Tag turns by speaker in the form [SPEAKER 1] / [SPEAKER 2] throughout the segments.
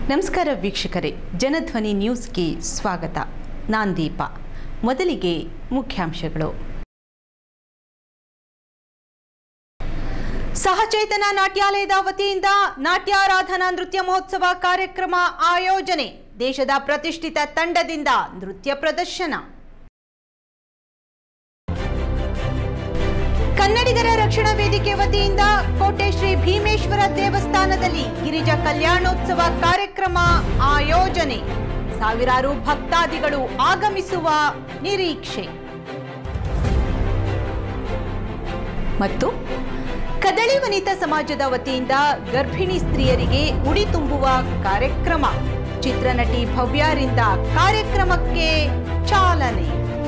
[SPEAKER 1] ನಮಸ್ಕಾರ ವೀಕ್ಷಕರೇ ಜನಧ್ವನಿ ನ್ಯೂಸ್ಗೆ ಸ್ವಾಗತ ನಾನ್ ದೀಪ ಮೊದಲಿಗೆ ಮುಖ್ಯಾಂಶಗಳು ಸಹಚೇತನ ನಾಟ್ಯಾಲಯದ ವತಿಯಿಂದ ನಾಟ್ಯಾರಾಧನಾ ನೃತ್ಯ ಮಹೋತ್ಸವ ಕಾರ್ಯಕ್ರಮ ಆಯೋಜನೆ ದೇಶದ ಪ್ರತಿಷ್ಠಿತ ತಂಡದಿಂದ ನೃತ್ಯ ಪ್ರದರ್ಶನ ಕನ್ನಡಿಗರ ರಕ್ಷಣಾ ವೇದಿಕೆ ವತಿಯಿಂದ ಕೋಟೆ ಶ್ರೀ ಭೀಮೇಶ್ವರ ದೇವಸ್ಥಾನದಲ್ಲಿ ಗಿರಿಜಾ ಕಲ್ಯಾಣೋತ್ಸವ ಕಾರ್ಯಕ್ರಮ ಆಯೋಜನೆ ಸಾವಿರಾರು ಭಕ್ತಾದಿಗಳು ಆಗಮಿಸುವ ನಿರೀಕ್ಷೆ ಮತ್ತು ಕದಳಿ ವನಿತಾ ಸಮಾಜದ ವತಿಯಿಂದ ಗರ್ಭಿಣಿ ಸ್ತ್ರೀಯರಿಗೆ ಉಡಿ ತುಂಬುವ ಕಾರ್ಯಕ್ರಮ ಚಿತ್ರನಟಿ ಭವ್ಯಾರಿಂದ ಕಾರ್ಯಕ್ರಮಕ್ಕೆ ಚಾಲನೆ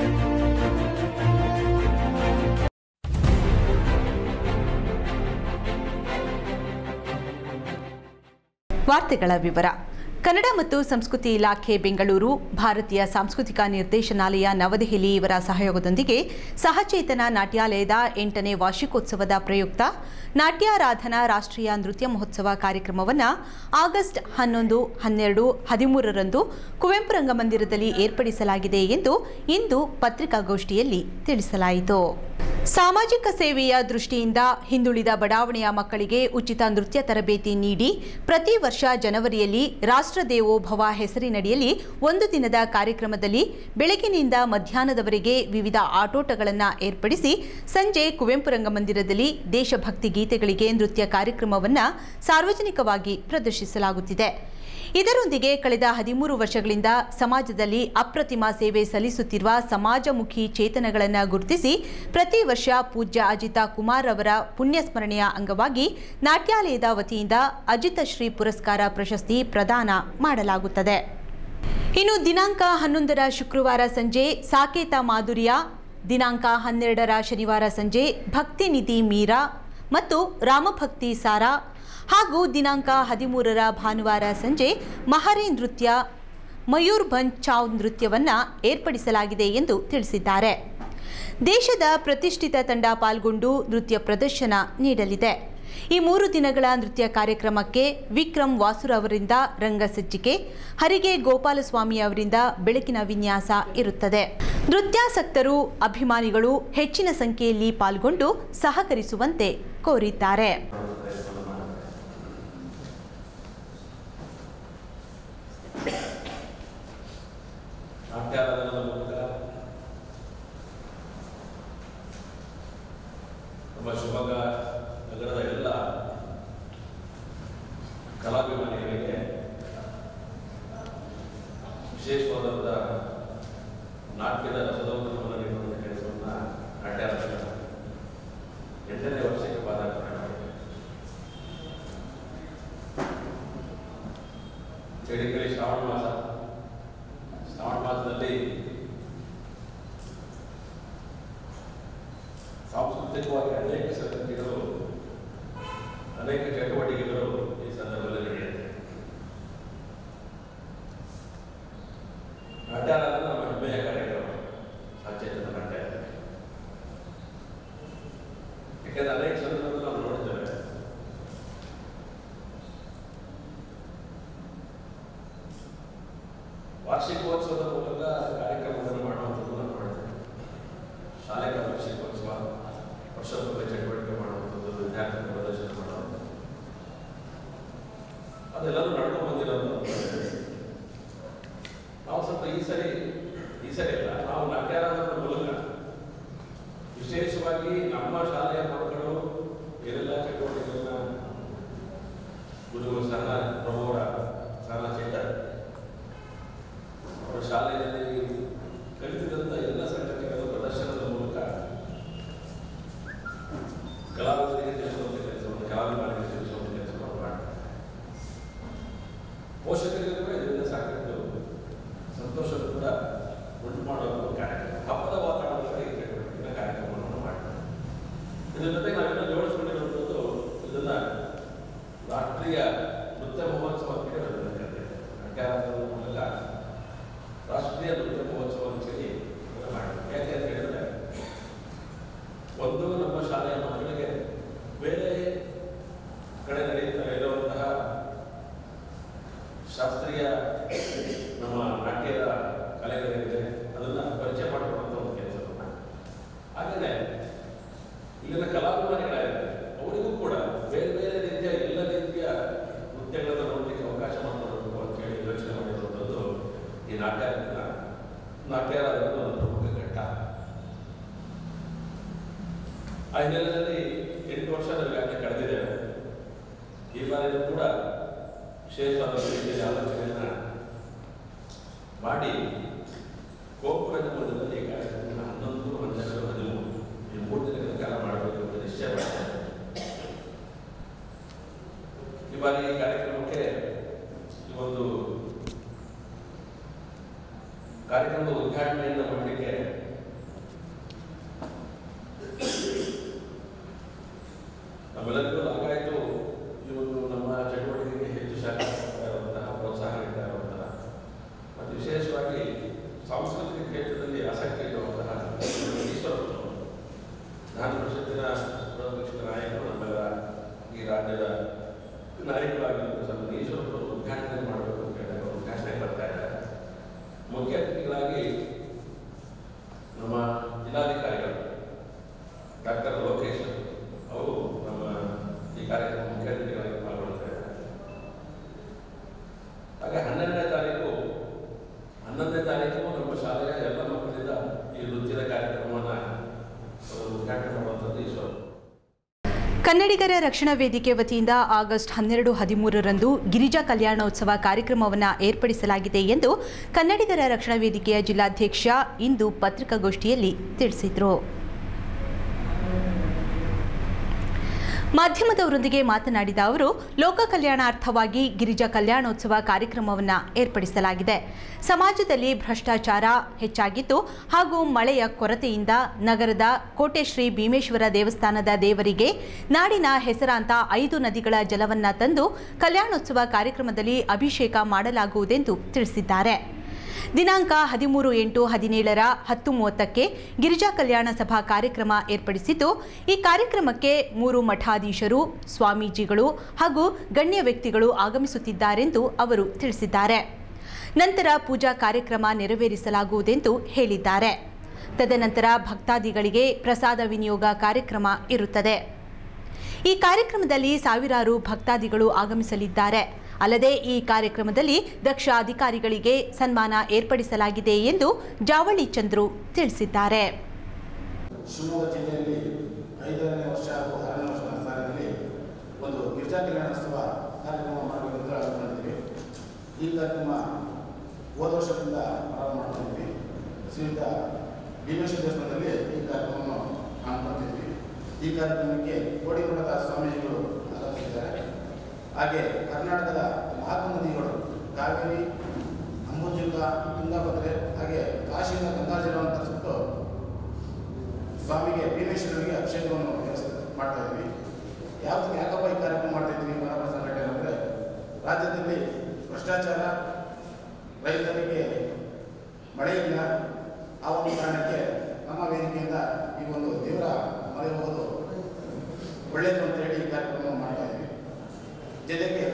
[SPEAKER 1] ವಾರ್ತೆಗಳ ವಿವರ ಕನ್ನಡ ಮತ್ತು ಸಂಸ್ಕೃತಿ ಇಲಾಖೆ ಬೆಂಗಳೂರು ಭಾರತೀಯ ಸಾಂಸ್ಕೃತಿಕ ನಿರ್ದೇಶನಾಲಯ ನವದೆಹಲಿ ಇವರ ಸಹಯೋಗದೊಂದಿಗೆ ಸಹಚೇತನ ನಾಟ್ಯಾಲಯದ ಎಂಟನೇ ವಾರ್ಷಿಕೋತ್ಸವದ ಪ್ರಯುಕ್ತ ನಾಟ್ಯಾರಾಧನಾ ರಾಷ್ಟ್ರೀಯ ನೃತ್ಯ ಮಹೋತ್ಸವ ಕಾರ್ಯಕ್ರಮವನ್ನು ಆಗಸ್ಟ್ ಹನ್ನೊಂದು ಹನ್ನೆರಡು ಹದಿಮೂರರಂದು ಕುವೆಂಪು ರಂಗಮಂದಿರದಲ್ಲಿ ಏರ್ಪಡಿಸಲಾಗಿದೆ ಎಂದು ಇಂದು ಪತ್ರಿಕಾಗೋಷ್ಠಿಯಲ್ಲಿ ತಿಳಿಸಲಾಯಿತು ಸಾಮಾಜಿಕ ಸೇವೆಯ ದೃಷ್ಟಿಯಿಂದ ಹಿಂದುಳಿದ ಬಡಾವಣೆಯ ಮಕ್ಕಳಿಗೆ ಉಚಿತ ನೃತ್ಯ ತರಬೇತಿ ನೀಡಿ ಪ್ರತಿ ವರ್ಷ ಜನವರಿಯಲ್ಲಿ ರಾಷ್ಟ್ರದೇವೋಭವ ಹೆಸರಿನಡಿಯಲ್ಲಿ ಒಂದು ದಿನದ ಕಾರ್ಯಕ್ರಮದಲ್ಲಿ ಬೆಳಗಿನಿಂದ ಮಧ್ಯಾಹ್ನದವರೆಗೆ ವಿವಿಧ ಆಟೋಟಗಳನ್ನು ಏರ್ಪಡಿಸಿ ಸಂಜೆ ಕುವೆಂಪು ರಂಗಮಂದಿರದಲ್ಲಿ ದೇಶಭಕ್ತಿ ಗೀತೆಗಳಿಗೆ ನೃತ್ಯ ಕಾರ್ಯಕ್ರಮವನ್ನು ಸಾರ್ವಜನಿಕವಾಗಿ ಪ್ರದರ್ಶಿಸಲಾಗುತ್ತಿದೆ ಇದರೊಂದಿಗೆ ಕಳೆದ ಹದಿಮೂರು ವರ್ಷಗಳಿಂದ ಸಮಾಜದಲ್ಲಿ ಅಪ್ರತಿಮ ಸೇವೆ ಸಲ್ಲಿಸುತ್ತಿರುವ ಸಮಾಜಮುಖಿ ಚೇತನಗಳನ್ನು ಗುರುತಿಸಿ ಪ್ರತಿ ವರ್ಷ ಪೂಜ್ಯ ಅಜಿತ ಕುಮಾರ್ ಅವರ ಪುಣ್ಯಸ್ಮರಣೆಯ ಅಂಗವಾಗಿ ನಾಟ್ಯಾಲಯದ ವತಿಯಿಂದ ಅಜಿತ ಶ್ರೀ ಪುರಸ್ಕಾರ ಪ್ರಶಸ್ತಿ ಪ್ರದಾನ ಮಾಡಲಾಗುತ್ತದೆ ಇನ್ನು ದಿನಾಂಕ ಹನ್ನೊಂದರ ಶುಕ್ರವಾರ ಸಂಜೆ ಸಾಕೇತ ಮಾಧುರ್ಯ ದಿನಾಂಕ ಹನ್ನೆರಡರ ಶನಿವಾರ ಸಂಜೆ ಭಕ್ತಿ ನಿಧಿ ಮೀರಾ ಮತ್ತು ರಾಮಭಕ್ತಿ ಸಾರ ಹಾಗೂ ದಿನಾಂಕ ಹದಿಮೂರರ ಭಾನುವಾರ ಸಂಜೆ ಮಹರಿ ನೃತ್ಯ ಮಯೂರ್ ಭಂಜ್ ಚಾವ್ ನೃತ್ಯವನ್ನು ಏರ್ಪಡಿಸಲಾಗಿದೆ ಎಂದು ತಿಳಿಸಿದ್ದಾರೆ ದೇಶದ ಪ್ರತಿಷ್ಠಿತ ತಂಡ ಪಾಲ್ಗೊಂಡು ನೃತ್ಯ ಪ್ರದರ್ಶನ ನೀಡಲಿದೆ ಈ ಮೂರು ದಿನಗಳ ನೃತ್ಯ ಕಾರ್ಯಕ್ರಮಕ್ಕೆ ವಿಕ್ರಮ್ ವಾಸುರ್ ಅವರಿಂದ ರಂಗಸಜ್ಜಿಕೆ ಹರಿಗೆ ಗೋಪಾಲಸ್ವಾಮಿ ಅವರಿಂದ ಬೆಳಕಿನ ವಿನ್ಯಾಸ ಇರುತ್ತದೆ ನೃತ್ಯಾಸಕ್ತರು ಅಭಿಮಾನಿಗಳು ಹೆಚ್ಚಿನ ಸಂಖ್ಯೆಯಲ್ಲಿ ಪಾಲ್ಗೊಂಡು ಸಹಕರಿಸುವಂತೆ ಕೋರಿದ್ದಾರೆ
[SPEAKER 2] ನಾಟ್ಯಾರಾಧನದ ಮೂಲಕ ನಮ್ಮ ಶಿವಮೊಗ್ಗ ನಗರದ ಎಲ್ಲ ಕಲಾಭಿಮಾನಿಗಳಿಗೆ ವಿಶೇಷವಾದಂಥ ನಾಟ್ಯದ ರಸದೌತಣವನ್ನು ನೀಡುವಂಥ ಕೆಲಸವನ್ನು ನಾಟ್ಯಾರಾಧನೆ ಎಂಟನೇ ವರ್ಷಕ್ಕೆ ಪಾದಾರ್ಪಣೆ ಮಾಡಿದೆ ಕೇಳಿ ಕೇಳಿ ಶ್ರಾವಣ ಮಾಸ ಶ್ರಾವಣ ಮಾಸದಲ್ಲಿ ಸಾಂಸ್ಕೃತಿಕವಾಗಿ ಅನೇಕ ಸಂಗತಿಗಳು ಅನೇಕ ಚಟುವಟಿಕೆಗಳು ಈ ಸಂದರ್ಭದಲ್ಲಿ ನಡೆಯುತ್ತೆ ನಾಟ್ಯಾರಾಧನೆ ನಮ್ಮ ಹೆಮ್ಮೆಯ ಕಾರ್ಯಕ್ರಮ ಸಚೇತನ ನಾಟ್ಯಾರಾಧನೆ ಯಾಕೆಂದ್ರೆ ಅನೇಕ ಸಂದರ್ಭದಲ್ಲಿ ನಾವು ನೋಡ್ತೇವೆ ವಾರ್ಷಿಕೋತ್ಸವದ ಮೂಲಕ ಕಾರ್ಯಕ್ರಮವನ್ನು ಮಾಡುವಂಥದ್ದು ನಾವು ಮಾಡ್ತೇವೆ ಶಾಲೆಗಳ ವಾರ್ಷಿಕೋತ್ಸವ ವರ್ಷಪೂರ್ವ ಚಟುವಟಿಕೆ ಮಾಡುವಂಥದ್ದು ವಿದ್ಯಾರ್ಥಿ ಪ್ರದರ್ಶನ ಮಾಡುವಂಥದ್ದು ಅದೆಲ್ಲರೂ ನಡ್ಕೊಂಡು ಬಂದಿರೋದು ನಾವು ಸ್ವಲ್ಪ ಈ ಸರಿ ಈ ಸರಿ ಅಲ್ಲ ನಾವು ನಾಟ್ಯಾರಾಧನದ ಮೂಲಕ ವಿಶೇಷವಾಗಿ ನಮ್ಮ ಶಾಲೆಯ ಮಕ್ಕಳು ಏನೆಲ್ಲ ಚಟುವಟಿಕೆಗಳನ್ನ ಗುರುಗಳು ಸಹ ಪ್ರಭುವರ ಸಹ ಚೇತನ್ ಅವರ ಶಾಲೆಯಲ್ಲಿ ಕಲಿತಿದಂಥ ಎಲ್ಲ ಸಂಗತಿಗಳ ಪ್ರದರ್ಶನದ ಮೂಲಕ ಕಲಾವಿದರಿಗೆ ತಿಳಿಸುವಂಥ ಕೆಲಸವನ್ನು ಕಲಾಭಿಮಾನಿಗಳಿಗೆ ತಿಳಿಸುವಂಥ ಕೆಲಸವನ್ನು ಮಾಡ್ತಾರೆ ಪೋಷಕರಿಗೂ ಕೂಡ ಇದರಿಂದ ಸಾಕಷ್ಟು ಸಂತೋಷ ಕೂಡ ಉಂಟು ಮಾಡುವ ಒಂದು ಕಾರ್ಯಕ್ರಮ ಹಬ್ಬದ ವಾತಾವರಣದಲ್ಲಿ ಈ ಚಟುವಟಿಕೆಗಳ ಕಾರ್ಯಕ್ರಮವನ್ನು ಮಾಡ್ತಾರೆ ಇದರ ಜೊತೆ ನಾವೆಲ್ಲ ಜೋಡಿಸ್ಕೊಂಡಿರುವಂಥದ್ದು ಇದನ್ನ ರಾಷ್ಟ್ರೀಯ ನೃತ್ಯ ಮಹೋತ್ಸವ ಅಂತ ಹೇಳಿ ಅದನ್ನು ಕರೀತಾರೆ ನಾಟ್ಯಾರಾಧನದ ಮೂಲಕ ರಾಷ್ಟ್ರೀಯ ನೃತ್ಯ ಮಹೋತ್ಸವ ಅಂತೇಳಿ ಮಾಡಿದ್ರು ಯಾಕೆ ಅಂತ ಹೇಳಿದ್ರೆ ಒಂದು ನಮ್ಮ ಶಾಲೆಯ ಮಕ್ಕಳಿಗೆ ಬೇರೆ ಕಡೆ ನಡೆಯುತ್ತಾ ಇರುವಂತಹ ಶಾಸ್ತ್ರ ಅಭಿಮಾನಿಗಳಾಗಿದ್ದಾರೆ ಅವರಿಗೂ ಕೂಡ ಬೇರೆ ಬೇರೆ ರೀತಿಯ ಎಲ್ಲ ರೀತಿಯ ನೃತ್ಯಗಳನ್ನು ನೋಡಲಿಕ್ಕೆ ಅವಕಾಶ ಮಾಡಿಕೊಡಬೇಕು ಅಂತ ಹೇಳಿ ಯೋಚನೆ ಮಾಡಿರುವಂಥದ್ದು ಈ ನಾಟ್ಯ ನಾಟ್ಯರಾದ ಒಂದು ಪ್ರಮುಖ ಘಟ್ಟ ಆ ಹಿನ್ನೆಲೆಯಲ್ಲಿ ಎಂಟು ವರ್ಷ ನಮಗೆ ಕಳೆದಿದೆ ಈ ಬಾರಿಯೂ ಕೂಡ ವಿಶೇಷವಾದ ರೀತಿಯಲ್ಲಿ ಆಲೋಚನೆಯನ್ನ ಮಾಡಿ ಗೋಪುರದ ಮೂಲದಲ್ಲಿ ಈ ಕಾರ್ಯಕ್ರಮ ಹನ್ನೊಂದು ಹನ್ನೆರಡು ಹದಿಮೂರು ಈ ಮೂರು ದಿನಗಳ ಕಾಲ ಮಾಡಬೇಕು ಅಂತ ನಿಶ್ಚಯ ಮಾಡಿದ್ದಾರೆ ಈ ಬಾರಿ ಈ ಕಾರ್ಯಕ್ರಮಕ್ಕೆ ಈ ಒಂದು ಕಾರ್ಯಕ್ರಮದ ಉದ್ಘಾಟನೆಯನ್ನು ಮಾಡಲಿಕ್ಕೆ ನಮ್ಮೆಲ್ಲರಿಗೂ ಆಗಾಯಿತು ಈ ಒಂದು ನಮ್ಮ ಚಟುವಟಿಕೆಗೆ ಹೆಚ್ಚು ಸಹಕರಿಸ್ತಾ ಇರುವಂತಹ ಪ್ರೋತ್ಸಾಹ ನೀಡ್ತಾ ಇರುವಂತಹ ಮತ್ತು ವಿಶೇಷವಾಗಿ ಸಾಂಸ್ಕೃತಿಕ ಕ್ಷೇತ್ರದಲ್ಲಿ ಆಸಕ್ತಿ ಇರುವಂತಹ ಈಶ್ವರರು ನಾನು ಪರಿಷತ್ತಿನ ಪಕ್ಷದ ನಾಯಕರು ನಮ್ಮೆಲ್ಲ ಈ ರಾಜ್ಯದ ನಾಯಕರಾಗಿರುವಂಥ ಸ್ವಲ್ಪ ಈಶ್ವರರು ಉದ್ಘಾಟನೆ ಮಾಡಬೇಕು ಅಂತ ಹೇಳಿ ಅವರು ಉದ್ಘಾಟನೆ ಬರ್ತಾ ಇದ್ದಾರೆ ಮುಖ್ಯ ಅತಿಥಿಗಳಾಗಿ ನಮ್ಮ ಜಿಲ್ಲಾಧಿಕಾರಿಗಳು ಡಾಕ್ಟರ್ ಲೋಕೇಶ್ ಅವರು ನಮ್ಮ ಈ ಕಾರ್ಯಕ್ರಮ ಮುಖ್ಯ ಅತಿಥಿಗಳಾಗಿ ಪಾಲ್ಗೊಳ್ತಾ ಇದ್ದಾರೆ ಹಾಗೆ ಹನ್ನೆರಡನೇ ತಾರೀಕು ಹನ್ನೊಂದನೇ ತಾರೀಕು ನಮ್ಮ ಶಾಲೆಯ ಎಲ್ಲ ಮಕ್ಕಳಿಂದ ಈ ನೃತ್ಯದ ಕಾರ್ಯಕ್ರಮವನ್ನು ಅವರು ಉದ್ಘಾಟನೆ ಮಾಡುವಂಥದ್ದು ಈಶ್ವರ
[SPEAKER 1] ಕನ್ನಡಿಗರ ರಕ್ಷಣಾ ವೇದಿಕೆ ವತಿಯಿಂದ ಆಗಸ್ಟ್ ಹನ್ನೆರಡು ಹದಿಮೂರರಂದು ಗಿರಿಜಾ ಕಲ್ಯಾಣೋತ್ಸವ ಕಾರ್ಯಕ್ರಮವನ್ನು ಏರ್ಪಡಿಸಲಾಗಿದೆ ಎಂದು ಕನ್ನಡಿಗರ ರಕ್ಷಣಾ ವೇದಿಕೆಯ ಜಿಲ್ಲಾಧ್ಯಕ್ಷ ಇಂದು ಪತ್ರಿಕಾಗೋಷ್ಠಿಯಲ್ಲಿ ತಿಳಿಸಿದರು ಮಾಧ್ಯಮದವರೊಂದಿಗೆ ಮಾತನಾಡಿದ ಅವರು ಲೋಕ ಕಲ್ಯಾಣಾರ್ಥವಾಗಿ ಗಿರಿಜಾ ಕಲ್ಯಾಣೋತ್ಸವ ಕಾರ್ಯಕ್ರಮವನ್ನು ಏರ್ಪಡಿಸಲಾಗಿದೆ ಸಮಾಜದಲ್ಲಿ ಭ್ರಷ್ಟಾಚಾರ ಹೆಚ್ಚಾಗಿದ್ದು ಹಾಗೂ ಮಳೆಯ ಕೊರತೆಯಿಂದ ನಗರದ ಕೋಟೆ ಶ್ರೀ ಭೀಮೇಶ್ವರ ದೇವಸ್ಥಾನದ ದೇವರಿಗೆ ನಾಡಿನ ಹೆಸರಾಂತ ಐದು ನದಿಗಳ ಜಲವನ್ನ ತಂದು ಕಲ್ಯಾಣೋತ್ಸವ ಕಾರ್ಯಕ್ರಮದಲ್ಲಿ ಅಭಿಷೇಕ ಮಾಡಲಾಗುವುದೆಂದು ತಿಳಿಸಿದ್ದಾರೆ ದಿನಾಂಕ ಹದಿಮೂರು ಎಂಟು ಹದಿನೇಳರ ಹತ್ತು ಮೂವತ್ತಕ್ಕೆ ಗಿರಿಜಾ ಕಲ್ಯಾಣ ಸಭಾ ಕಾರ್ಯಕ್ರಮ ಏರ್ಪಡಿಸಿದ್ದು ಈ ಕಾರ್ಯಕ್ರಮಕ್ಕೆ ಮೂರು ಮಠಾಧೀಶರು ಸ್ವಾಮೀಜಿಗಳು ಹಾಗೂ ಗಣ್ಯ ವ್ಯಕ್ತಿಗಳು ಆಗಮಿಸುತ್ತಿದ್ದಾರೆಂದು ಅವರು ತಿಳಿಸಿದ್ದಾರೆ ನಂತರ ಪೂಜಾ ಕಾರ್ಯಕ್ರಮ ನೆರವೇರಿಸಲಾಗುವುದೆಂದು ಹೇಳಿದ್ದಾರೆ ತದನಂತರ ಭಕ್ತಾದಿಗಳಿಗೆ ಪ್ರಸಾದ ವಿನಿಯೋಗ ಕಾರ್ಯಕ್ರಮ ಇರುತ್ತದೆ ಈ ಕಾರ್ಯಕ್ರಮದಲ್ಲಿ ಸಾವಿರಾರು ಭಕ್ತಾದಿಗಳು ಆಗಮಿಸಲಿದ್ದಾರೆ ಅಲ್ಲದೆ ಈ ಕಾರ್ಯಕ್ರಮದಲ್ಲಿ ದಕ್ಷ ಅಧಿಕಾರಿಗಳಿಗೆ ಸನ್ಮಾನ ಏರ್ಪಡಿಸಲಾಗಿದೆ ಎಂದು ಜಾವಳಿ ಚಂದ್ರು ತಿಳಿಸಿದ್ದಾರೆ
[SPEAKER 3] ಶಿವಮೊಗ್ಗ ಜಿಲ್ಲೆಯಲ್ಲಿ ಐದನೇ ವರ್ಷ ಹಾಗೂ ಆರನೇ ವರ್ಷದ ಸಾಲಿನಲ್ಲಿ ಒಂದು ಗಿರಿಜಾ ಕಲ್ಯಾಣೋತ್ಸವ ಕಾರ್ಯಕ್ರಮ ಮಾಡಬೇಕು ಅಂತ ಅಂದ್ಕೊಂಡಿದ್ವಿ ಈ ಕಾರ್ಯಕ್ರಮ ಹೋದ ವರ್ಷದಿಂದ ಪ್ರಾರಂಭ ಮಾಡ್ತಿದ್ವಿ ಶ್ರೀಯುತ ಭೀಮೇಶ್ವರ ದೇವಸ್ಥಾನದಲ್ಲಿ ಈ ಕಾರ್ಯಕ್ರಮವನ್ನು ಹಮ್ಮಿಕೊಂಡಿದ್ವಿ ಈ ಕಾರ್ಯಕ್ರಮಕ್ಕೆ ಕೋಡಿಮಠದ ಸ್ವಾಮೀಜಿಗಳು ಆಗಮಿಸಿದ್ದಾರೆ ಹಾಗೆ ಕರ್ನಾಟಕದ ನಾಲ್ಕು ನದಿಗಳು ಕಾವೇರಿ ಅಂಬುಜುಗ ತುಂಗಭದ್ರೆ ಹಾಗೆ ಕಾಶಿಯಿಂದ ಗಂಗಾ ಜಲವನ್ನು ತರಿಸ್ಬಿಟ್ಟು ಸ್ವಾಮಿಗೆ ಭೀಮೇಶ್ವರನಿಗೆ ಅಭಿಷೇಕವನ್ನು ವ್ಯವಸ್ಥೆ ಮಾಡ್ತಾ ಇದ್ವಿ ಯಾವ್ದಕ್ಕೆ ಯಾಕಪ್ಪ ಈ ಕಾರ್ಯಕ್ರಮ ಮಾಡ್ತಾ ಇದ್ವಿ ಮನೋಭಾವ ಸಂಘಟನೆ ಅಂದರೆ ರಾಜ್ಯದಲ್ಲಿ ಭ್ರಷ್ಟಾಚಾರ ರೈತರಿಗೆ ಮಳೆ ಇಲ್ಲ ಆ ಒಂದು ಕಾರಣಕ್ಕೆ ನಮ್ಮ ವೇದಿಕೆಯಿಂದ ಈ ಒಂದು ದೇವರ ಮಳೆ ಹೋಗೋದು ಒಳ್ಳೆಯದು ಅಂತೇಳಿ ಈ ಕಾರ್ಯಕ್ರಮ ಮಾಡ್ತಾ ಇದ್ವಿ ಜೊತೆಗೆ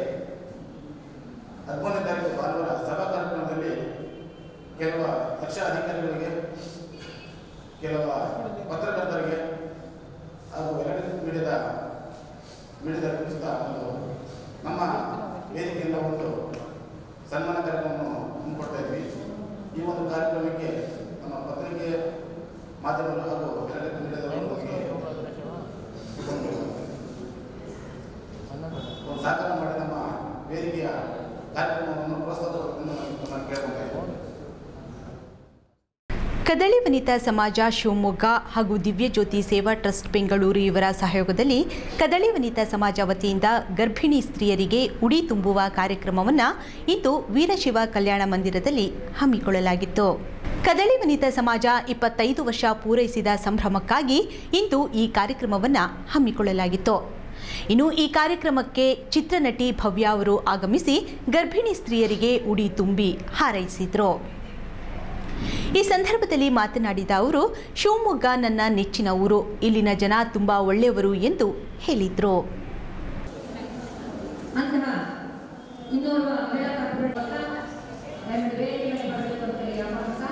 [SPEAKER 3] ಹದಿಮೂರನೇ ತಾರೀಕು ಭಾನುವಾರ ಸಭಾ ಕಾರ್ಯಕ್ರಮದಲ್ಲಿ ಕೆಲವು ದಕ್ಷ ಅಧಿಕಾರಿಗಳಿಗೆ ಕೆಲವು ಪತ್ರಕರ್ತರಿಗೆ ಹಾಗೂ ಎಲೆಕ್ಟ್ರಿಕ್ ಮೀಡಿಯಾದ ಮೀಡಿಯಾದ ಸಹ ಒಂದು ನಮ್ಮ ವೇದಿಕೆಯಿಂದ ಒಂದು ಸನ್ಮಾನ ಕಾರ್ಯಕ್ರಮವನ್ನು ಹಮ್ಮಿಕೊಡ್ತಾ ಇದ್ವಿ ಈ ಒಂದು ಕಾರ್ಯಕ್ರಮಕ್ಕೆ ನಮ್ಮ ಪತ್ರಿಕೆ ಮಾಧ್ಯಮಗಳು ಹಾಗೂ ಎಲೆಕ್ಟ್ರಿಕ್ ಮೀಡಿಯಾದವರು ನಮಗೆ ಒಂದು ಒಂದು ಸಹಕಾರ ಮಾಡಿ ನಮ್ಮ ವೇದಿಕೆಯ ಕಾರ್ಯಕ್ರಮವನ್ನು ಪ್ರೋತ್ಸಾಹವನ್ನು ನಾನು ಕೇಳ್ಕೊತಾ ಇದ್ದೀನಿ
[SPEAKER 1] ಕದಳಿ ವನಿತಾ ಸಮಾಜ ಶಿವಮೊಗ್ಗ ಹಾಗೂ ದಿವ್ಯಜ್ಯೋತಿ ಸೇವಾ ಟ್ರಸ್ಟ್ ಬೆಂಗಳೂರು ಇವರ ಸಹಯೋಗದಲ್ಲಿ ಕದಳಿ ವನಿತಾ ಸಮಾಜ ವತಿಯಿಂದ ಗರ್ಭಿಣಿ ಸ್ತ್ರೀಯರಿಗೆ ಉಡಿ ತುಂಬುವ ಕಾರ್ಯಕ್ರಮವನ್ನು ಇಂದು ವೀರಶಿವ ಕಲ್ಯಾಣ ಮಂದಿರದಲ್ಲಿ ಹಮ್ಮಿಕೊಳ್ಳಲಾಗಿತ್ತು ಕದಳಿ ವನಿತಾ ಸಮಾಜ ಇಪ್ಪತ್ತೈದು ವರ್ಷ ಪೂರೈಸಿದ ಸಂಭ್ರಮಕ್ಕಾಗಿ ಇಂದು ಈ ಕಾರ್ಯಕ್ರಮವನ್ನು ಹಮ್ಮಿಕೊಳ್ಳಲಾಗಿತ್ತು ಇನ್ನು ಈ ಕಾರ್ಯಕ್ರಮಕ್ಕೆ ಚಿತ್ರನಟಿ ಭವ್ಯ ಅವರು ಆಗಮಿಸಿ ಗರ್ಭಿಣಿ ಸ್ತ್ರೀಯರಿಗೆ ಉಡಿ ತುಂಬಿ ಹಾರೈಸಿದರು ಈ ಸಂದರ್ಭದಲ್ಲಿ ಮಾತನಾಡಿದ ಅವರು ಶಿವಮೊಗ್ಗ ನನ್ನ ನೆಚ್ಚಿನ ಊರು ಇಲ್ಲಿನ ಜನ ತುಂಬ ಒಳ್ಳೆಯವರು ಎಂದು ಹೇಳಿದರು
[SPEAKER 4] ಅಂತಹ ಇನ್ನೋರ್ವ ಮಹಿಳಾ ಕಾರ್ಪೊರೇಟ್ ಎರಡು ವೇದಿಕೆಗಳನ್ನು ಪಡೆದುಕೊಂಡು ಅಂತ ಹೇಳಿ ಆಹ್ವಾನಿಸ್ತಾ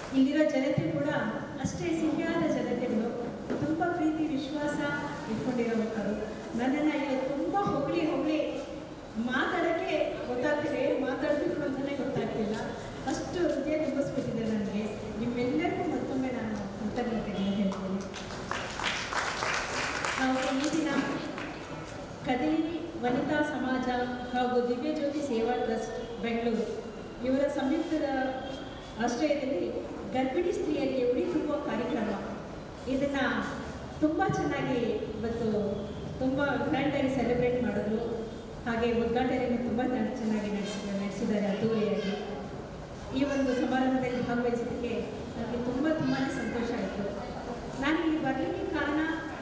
[SPEAKER 5] ಇಲ್ಲಿರೋ ಜನತೆ ಕೂಡ ಅಷ್ಟೇ ಸಿಹಿಯಾದ ಜನತೆಗಳು ತುಂಬ ಪ್ರೀತಿ ವಿಶ್ವಾಸ ಇಟ್ಕೊಂಡಿರೋವಂಥವ್ರು ನನ್ನನ್ನು ಇವತ್ತು ತುಂಬ ಹೊಗಳಿ ಹೊಗಳಿ ಮಾತಾಡೋಕ್ಕೆ ಗೊತ್ತಾಗ್ತಿದೆ ಮಾತಾಡಬೇಕು ಅಂತಲೇ ಗೊತ್ತಾಗ್ತಿಲ್ಲ ಅಷ್ಟು ಹೃದಯ ತುಂಬಿಸ್ಬಿಟ್ಟಿದೆ ನನಗೆ ನಿಮ್ಮೆಲ್ಲರಿಗೂ ಮತ್ತೊಮ್ಮೆ ನಾನು ಕೃತಜ್ಞತೆಗಳನ್ನು ಹೇಳ್ತೀನಿ ನಾವು ಈ ದಿನ ಕದಲಿ ವನಿತಾ ಸಮಾಜ ಹಾಗೂ ದಿವ್ಯಜ್ಯೋತಿ ಸೇವಾ ಟ್ರಸ್ಟ್ ಬೆಂಗಳೂರು ಇವರ ಸಂಯುಕ್ತದ ಆಶ್ರಯದಲ್ಲಿ ಗರ್ಭಿಣಿ ಸ್ತ್ರೀಯರಿಗೆ ಉಡಿ ತುಂಬುವ ಕಾರ್ಯಕ್ರಮ ಇದನ್ನು ತುಂಬ ಚೆನ್ನಾಗಿ ಇವತ್ತು ತುಂಬ ಗ್ರ್ಯಾಂಡಾಗಿ ಸೆಲೆಬ್ರೇಟ್ ಮಾಡಿದ್ರು ಹಾಗೆ ಉದ್ಘಾಟನೆಯನ್ನು ತುಂಬ ಚೆನ್ನಾಗಿ ನಡೆಸಿದ ನಡೆಸಿದ್ದಾರೆ ಅದ್ದೂರಿಯಾಗಿ ಈ ಒಂದು ಸಮಾರಂಭದಲ್ಲಿ ಭಾಗವಹಿಸಿದ್ದಕ್ಕೆ ನನಗೆ ತುಂಬ ತುಂಬಾ ಸಂತೋಷ ಆಯಿತು ನಾನು ಇಲ್ಲಿ ಬರಲಿಕ್ಕೆ ಕಾರಣ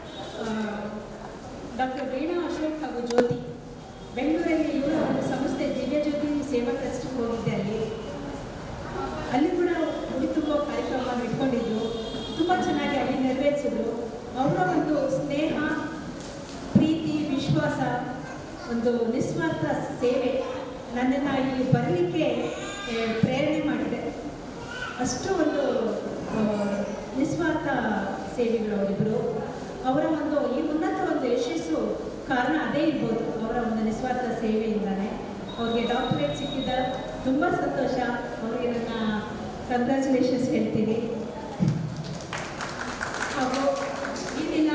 [SPEAKER 5] ಡಾಕ್ಟರ್ ವೀಣಾ ಅಶೋಕ್ ಹಾಗೂ ಜ್ಯೋತಿ ಬೆಂಗಳೂರಲ್ಲಿ ಇವರ ಒಂದು ಸಂಸ್ಥೆ ದಿವ್ಯಜ್ಯೋತಿ ಸೇವಾ ಟ್ರಸ್ಟ್ಗೆ ಹೋಗಿದ್ದೆ ಅಲ್ಲಿ ಅಲ್ಲಿ ಕೂಡ ಉಡಿ ತುಂಬೋ ಕಾರ್ಯಕ್ರಮ ಇಟ್ಕೊಂಡಿದ್ರು ತುಂಬ ಚೆನ್ನಾಗಿ ಅಲ್ಲಿ ನೆರವೇರಿಸಿದ್ರು ಅವರ ಒಂದು ಸ್ನೇಹ ಪ್ರೀತಿ ವಿಶ್ವಾಸ ಒಂದು ನಿಸ್ವಾರ್ಥ ಸೇವೆ ನನ್ನನ್ನು ಇಲ್ಲಿ ಬರಲಿಕ್ಕೆ ಆ, ಪ್ರೇರಣೆ ಮಾಡಿದೆ ಅಷ್ಟು ಒಂದು ಆ, ನಿಸ್ವಾರ್ಥ ಸೇವೆಗಳು ಅವರಿಬ್ಬರು ಅವರ ಒಂದು ಈ ಉನ್ನತ ಒಂದು ಯಶಸ್ಸು ಕಾರಣ ಅದೇ ಇರ್ಬೋದು ಅವರ ಒಂದು ನಿಸ್ವಾರ್ಥ ಸೇವೆಯಿಂದಾನೆ ಅವ್ರಿಗೆ ಡಾಕ್ಟರೇಟ್ ಸಿಕ್ಕಿದ ತುಂಬ ಸಂತೋಷ ಅವರಿಗೆ ನನ್ನ ಕಂಗ್ರ್ಯಾಚುಲೇಷನ್ಸ್ ಹೇಳ್ತೀನಿ ಹಾಗೂ ಈ ದಿನ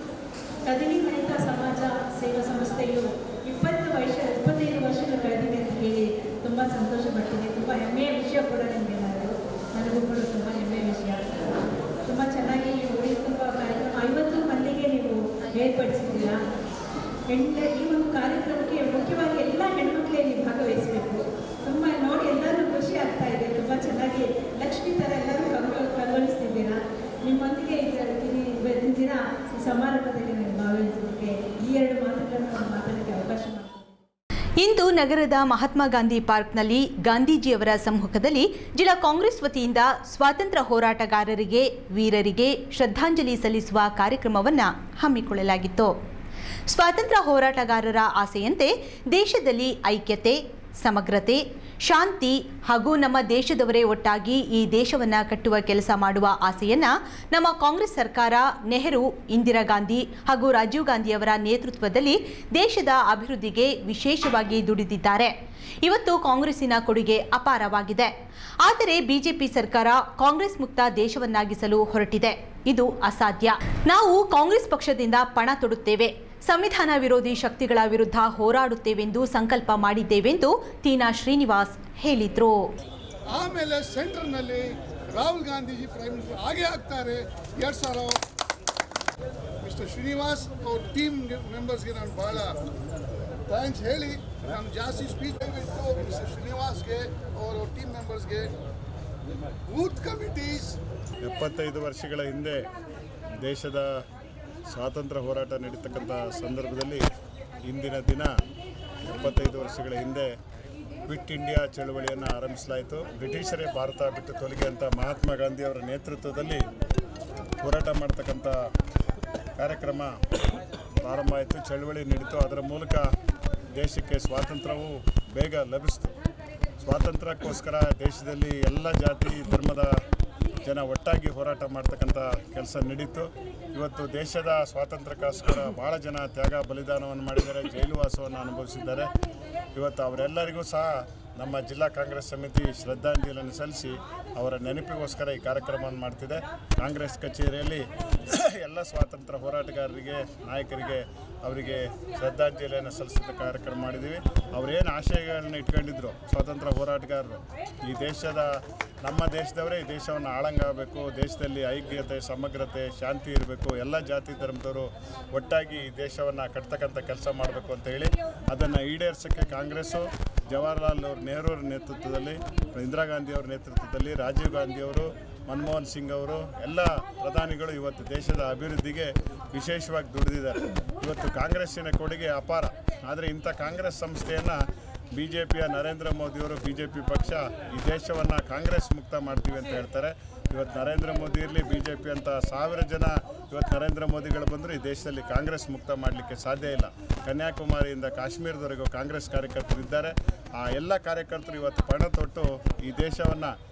[SPEAKER 5] ಕದಲಿ ವನಿತಾ ಸಮಾಜ ಸೇವಾ ಸಂಸ್ಥೆಯು ಇಪ್ಪತ್ತು ವರ್ಷ ಇಪ್ಪತ್ತೈದು ವರ್ಷಗಳು ಕಳೆದಿದೆ ಅಂತ ಹೇಳಿ ತುಂಬ ಸಂತೋಷ ಪಡ್ತೀನಿ ತುಂಬ ಹೆಮ್ಮೆಯ ವಿಷಯ ಕೂಡ ನಿಮಗೆಲ್ಲರೂ ನನಗೂ ಕೂಡ ತುಂಬ ಹೆಮ್ಮೆಯ ವಿಷಯ ತುಂಬ ಚೆನ್ನಾಗಿ ಉಳಿ ತುಂಬ ಕಾರ್ಯಕ್ರಮ ಐವತ್ತು ಮಂದಿಗೆ ನೀವು ಏರ್ಪಡಿಸಿದ್ದೀರಾ ಹೆಣ್ಣ ಈ ಒಂದು ಕಾರ್ಯಕ್ರಮಕ್ಕೆ ಮುಖ್ಯವಾಗಿ ಎಲ್ಲ ಹೆಣ್ಮಕ್ಳೇ ನೀವು ಭಾಗವಹಿಸಬೇಕು ತುಂಬ ನೋಡಿ ಎಲ್ಲರೂ ಖುಷಿ ಆಗ್ತಾ ಇದೆ ತುಂಬ ಚೆನ್ನಾಗಿ ಲಕ್ಷ್ಮಿ ಥರ ಎಲ್ಲರೂ ಕಂಗೊಳ ಕಂಗೊಳಿಸ್ತಿದ್ದೀರಾ ನಿಮ್ಮೊಂದಿಗೆ ಇದ್ದೀನಿ ಇವತ್ತಿನ ದಿನ ಈ ಸಮಾರಂಭದಲ್ಲಿ ನಾನು ಭಾಗವಹಿಸೋದಕ್ಕೆ ಈ ಎರಡು ಮಾತುಗಳನ್ನು ನಾನು ಮಾತಾಡೋಕ್ಕೆ ಅವಕಾಶ ಮಾಡ್ತೀನಿ
[SPEAKER 1] ಇಂದು ನಗರದ ಮಹಾತ್ಮ ಗಾಂಧಿ ಪಾರ್ಕ್ನಲ್ಲಿ ಗಾಂಧೀಜಿಯವರ ಸಮ್ಮುಖದಲ್ಲಿ ಜಿಲ್ಲಾ ಕಾಂಗ್ರೆಸ್ ವತಿಯಿಂದ ಸ್ವಾತಂತ್ರ್ಯ ಹೋರಾಟಗಾರರಿಗೆ ವೀರರಿಗೆ ಶ್ರದ್ಧಾಂಜಲಿ ಸಲ್ಲಿಸುವ ಕಾರ್ಯಕ್ರಮವನ್ನು ಹಮ್ಮಿಕೊಳ್ಳಲಾಗಿತ್ತು ಸ್ವಾತಂತ್ರ್ಯ ಹೋರಾಟಗಾರರ ಆಸೆಯಂತೆ ದೇಶದಲ್ಲಿ ಐಕ್ಯತೆ ಸಮಗ್ರತೆ ಶಾಂತಿ ಹಾಗೂ ನಮ್ಮ ದೇಶದವರೇ ಒಟ್ಟಾಗಿ ಈ ದೇಶವನ್ನು ಕಟ್ಟುವ ಕೆಲಸ ಮಾಡುವ ಆಸೆಯನ್ನು ನಮ್ಮ ಕಾಂಗ್ರೆಸ್ ಸರ್ಕಾರ ನೆಹರು ಇಂದಿರಾ ಗಾಂಧಿ ಹಾಗೂ ರಾಜೀವ್ ಗಾಂಧಿಯವರ ನೇತೃತ್ವದಲ್ಲಿ ದೇಶದ ಅಭಿವೃದ್ಧಿಗೆ ವಿಶೇಷವಾಗಿ ದುಡಿದಿದ್ದಾರೆ ಇವತ್ತು ಕಾಂಗ್ರೆಸ್ಸಿನ ಕೊಡುಗೆ ಅಪಾರವಾಗಿದೆ ಆದರೆ ಬಿಜೆಪಿ ಸರ್ಕಾರ ಕಾಂಗ್ರೆಸ್ ಮುಕ್ತ ದೇಶವನ್ನಾಗಿಸಲು ಹೊರಟಿದೆ ಇದು ಅಸಾಧ್ಯ ನಾವು ಕಾಂಗ್ರೆಸ್ ಪಕ್ಷದಿಂದ ಪಣ ತೊಡುತ್ತೇವೆ ಸಂವಿಧಾನ ವಿರೋಧಿ ಶಕ್ತಿಗಳ ವಿರುದ್ಧ ಹೋರಾಡುತ್ತೇವೆಂದು ಸಂಕಲ್ಪ ಮಾಡಿದ್ದೇವೆಂದು ತೀನಾ ಶ್ರೀನಿವಾಸ್ ಹೇಳಿದ್ರು
[SPEAKER 6] ಆಮೇಲೆ ಸೆಂಟರ್ನಲ್ಲಿ ರಾಹುಲ್ ಗಾಂಧೀಜಿ ಪ್ರೈಮ್ ಮಿನಿಸ್ಟರ್ ಆಗೇ ಆಗ್ತಾರೆ ಎರಡು ಸಾವಿರ ಮಿಸ್ಟರ್ ಶ್ರೀನಿವಾಸ್ ಅವ್ರ ಟೀಮ್ ಮೆಂಬರ್ಸ್ಗೆ ನಾನು ಭಾಳ ಥ್ಯಾಂಕ್ಸ್ ಹೇಳಿ ನಾನು ಜಾಸ್ತಿ ಸ್ಪೀಚ್ ದಯವಿಟ್ಟು ಮಿಸ್ಟರ್ ಶ್ರೀನಿವಾಸ್ಗೆ ಅವರ ಟೀಮ್ ಮೆಂಬರ್ಸ್ಗೆ ಬೂತ್ ಕಮಿಟೀಸ್
[SPEAKER 7] ಎಪ್ಪತ್ತೈದು ವರ್ಷಗಳ ಹಿಂದೆ ದೇಶದ ಸ್ವಾತಂತ್ರ್ಯ ಹೋರಾಟ ನಡೀತಕ್ಕಂಥ ಸಂದರ್ಭದಲ್ಲಿ ಇಂದಿನ ದಿನ ಎಪ್ಪತ್ತೈದು ವರ್ಷಗಳ ಹಿಂದೆ ಕ್ವಿಟ್ ಇಂಡಿಯಾ ಚಳವಳಿಯನ್ನು ಆರಂಭಿಸಲಾಯಿತು ಬ್ರಿಟಿಷರೇ ಭಾರತ ಬಿಟ್ಟು ತೊಲಗಿ ಅಂತ ಮಹಾತ್ಮ ಗಾಂಧಿಯವರ ನೇತೃತ್ವದಲ್ಲಿ ಹೋರಾಟ ಮಾಡ್ತಕ್ಕಂಥ ಕಾರ್ಯಕ್ರಮ ಪ್ರಾರಂಭ ಆಯಿತು ಚಳವಳಿ ನಡೀತು ಅದರ ಮೂಲಕ ದೇಶಕ್ಕೆ ಸ್ವಾತಂತ್ರ್ಯವು ಬೇಗ ಲಭಿಸಿತು ಸ್ವಾತಂತ್ರ್ಯಕ್ಕೋಸ್ಕರ ದೇಶದಲ್ಲಿ ಎಲ್ಲ ಜಾತಿ ಧರ್ಮದ ಜನ ಒಟ್ಟಾಗಿ ಹೋರಾಟ ಮಾಡ್ತಕ್ಕಂಥ ಕೆಲಸ ನಡೀತು ಇವತ್ತು ದೇಶದ ಸ್ವಾತಂತ್ರ್ಯಕ್ಕೋಸ್ಕರ ಭಾಳ ಜನ ತ್ಯಾಗ ಬಲಿದಾನವನ್ನು ಮಾಡಿದ್ದಾರೆ ಜೈಲು ವಾಸವನ್ನು ಅನುಭವಿಸಿದ್ದಾರೆ ಇವತ್ತು ಅವರೆಲ್ಲರಿಗೂ ಸಹ ನಮ್ಮ ಜಿಲ್ಲಾ ಕಾಂಗ್ರೆಸ್ ಸಮಿತಿ ಶ್ರದ್ಧಾಂಜಲಿಯನ್ನು ಸಲ್ಲಿಸಿ ಅವರ ನೆನಪಿಗೋಸ್ಕರ ಈ ಕಾರ್ಯಕ್ರಮವನ್ನು ಮಾಡ್ತಿದೆ ಕಾಂಗ್ರೆಸ್ ಕಚೇರಿಯಲ್ಲಿ ಎಲ್ಲ ಸ್ವಾತಂತ್ರ್ಯ ಹೋರಾಟಗಾರರಿಗೆ ನಾಯಕರಿಗೆ ಅವರಿಗೆ ಶ್ರದ್ಧಾಂಜಲಿಯನ್ನು ಸಲ್ಲಿಸಿದ ಕಾರ್ಯಕ್ರಮ ಮಾಡಿದ್ದೀವಿ ಅವರೇನು ಆಶಯಗಳನ್ನ ಇಟ್ಕೊಂಡಿದ್ರು ಸ್ವಾತಂತ್ರ್ಯ ಹೋರಾಟಗಾರರು ಈ ದೇಶದ ನಮ್ಮ ದೇಶದವರೇ ಈ ದೇಶವನ್ನು ಆಳಂಗಾಗಬೇಕು ದೇಶದಲ್ಲಿ ಐಕ್ಯತೆ ಸಮಗ್ರತೆ ಶಾಂತಿ ಇರಬೇಕು ಎಲ್ಲ ಜಾತಿ ಧರ್ಮದವರು ಒಟ್ಟಾಗಿ ಈ ದೇಶವನ್ನು ಕಟ್ತಕ್ಕಂಥ ಕೆಲಸ ಮಾಡಬೇಕು ಅಂತ ಹೇಳಿ ಅದನ್ನು ಈಡೇರಿಸೋಕ್ಕೆ ಕಾಂಗ್ರೆಸ್ಸು ಜವಾಹರ್ಲಾಲ್ ಅವ್ರ ನೆಹರು ಅವ್ರ ನೇತೃತ್ವದಲ್ಲಿ ಇಂದಿರಾ ಗಾಂಧಿ ಅವರ ನೇತೃತ್ವದಲ್ಲಿ ರಾಜೀವ್ ಗಾಂಧಿ ಅವರು ಮನಮೋಹನ್ ಸಿಂಗ್ ಅವರು ಎಲ್ಲ ಪ್ರಧಾನಿಗಳು ಇವತ್ತು ದೇಶದ ಅಭಿವೃದ್ಧಿಗೆ ವಿಶೇಷವಾಗಿ ದುಡಿದಿದ್ದಾರೆ ಇವತ್ತು ಕಾಂಗ್ರೆಸ್ಸಿನ ಕೊಡುಗೆ ಅಪಾರ ಆದರೆ ಇಂಥ ಕಾಂಗ್ರೆಸ್ ಸಂಸ್ಥೆಯನ್ನು ಬಿ ಜೆ ಪಿಯ ನರೇಂದ್ರ ಮೋದಿಯವರು ಬಿ ಜೆ ಪಿ ಪಕ್ಷ ಈ ದೇಶವನ್ನು ಕಾಂಗ್ರೆಸ್ ಮುಕ್ತ ಮಾಡ್ತೀವಿ ಅಂತ ಹೇಳ್ತಾರೆ ಇವತ್ತು ನರೇಂದ್ರ ಮೋದಿ ಇರಲಿ ಬಿ ಜೆ ಪಿ ಅಂತ ಸಾವಿರ ಜನ ಇವತ್ತು ನರೇಂದ್ರ ಮೋದಿಗಳು ಬಂದರೂ ಈ ದೇಶದಲ್ಲಿ ಕಾಂಗ್ರೆಸ್ ಮುಕ್ತ ಮಾಡಲಿಕ್ಕೆ ಸಾಧ್ಯ ಇಲ್ಲ ಕನ್ಯಾಕುಮಾರಿಯಿಂದ ಕಾಶ್ಮೀರದವರೆಗೂ ಕಾಂಗ್ರೆಸ್ ಕಾರ್ಯಕರ್ತರು ಇದ್ದಾರೆ ಆ ಎಲ್ಲ ಕಾರ್ಯಕರ್ತರು ಇವತ್ತು ಪಣ ತೊಟ್ಟು ಈ ದೇಶವನ್ನು